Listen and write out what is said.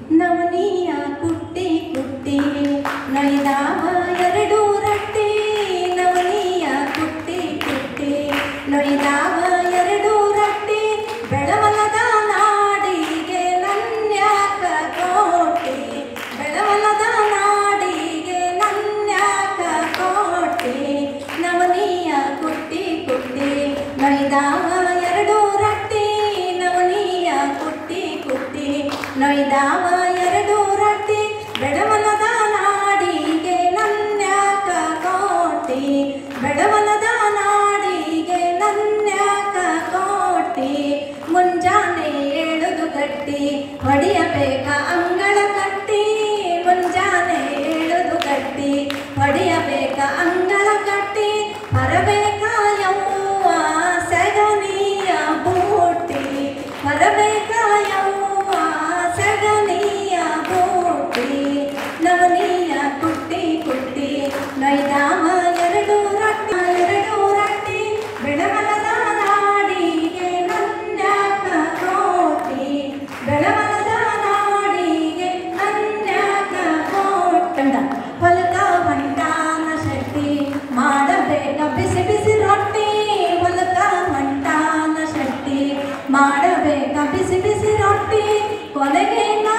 ನವನಿಯ ಕುಟ್ಟಿ ಕುಟ್ಟಿ ನೊಯ್ದಾವ ಎರಡು ರಟ್ಟಿ ನವನಿಯ ಕುಟ್ಟಿ ಕುಟ್ಟಿ ನೊಯ್ದಾವ ಎರಡು ರಟ್ಟಿ ಬೆಳವಲದ ನಾಡಿಗೆ ನನ್ಯಾಕ ಕೋಟಿ ಬೆಳವಲದ ನಾಡಿಗೆ ನನ್ಯಾಕ ಕೋಟಿ ನವನಿಯ ಕುಟ್ಟಿ ಕುಟ್ಟಿ ನೊಯ್ದಾವ ಎರಡು ರಟ್ಟಿ ನವನಿಯ ಕುಟ್ಟಿ ಕುಟ್ಟಿ ನೊಯ್ದಾವ ಎರಡು ರಟ್ಟಿ ಬೆಳವಲದ ನಾಡಿಗೆ ನನ್ಯಾಕ ಕೋಟಿ ಬೆಳವಲದ ನಾಡಿಗೆ ನನ್ಯಾಕ ಕೋಟಿ ಮುಂಜಾನೆ ಏಳುದು ಗಟ್ಟಿ ಹೊಡೆಯಬೇಕ ಅಂಗಳ ಕಟ್ಟಿ ಮುಂಜಾನೆ ಏಳುದು ಗಟ್ಟಿ ಹೊಡೆಯಬೇಕ ಅಂಗಳ ಕಟ್ಟಿ ಹೊರಬೇಕ ಯವ್ವ ಸಗನಿಯ ಬೂಟಿ ಹೊರಬೇಕ ಯವ್ವ ಸಗನಿಯ ಬೂಟಿ ನವನಿಯ ಕುಟ್ಟಿ ಕುಟ್ಟಿ ನೊಯ್ದಾವ ಎರಡು ರಟ್ಟಿ ಎರಡು ರಟ್ಟಿ ಬೆಳವಲದ ನಾಡಿಗೆ ನನ್ಯಾಕ ಕೋಟಿ ಬೆಳವಲದ ನಾಡಿಗೆ ನನ್ಯಾಕ ಕೋಟಂಡ ಹೊಲಕ ಹೊಂಟಾನ ಶೆಟ್ಟಿ ಮಾಡಬೇಕ ಬಿಸಿ ಬಿಸಿ ರೊಟ್ಟಿ ಹೊಲಕ ಹೊಂಟಾನ ಶೆಟ್ಟಿ ಮಾಡಬೇಕ ಬಿಸಿ ಬಿಸಿ ರೊಟ್ಟಿ ಕೊನೆಗೆ ನಾ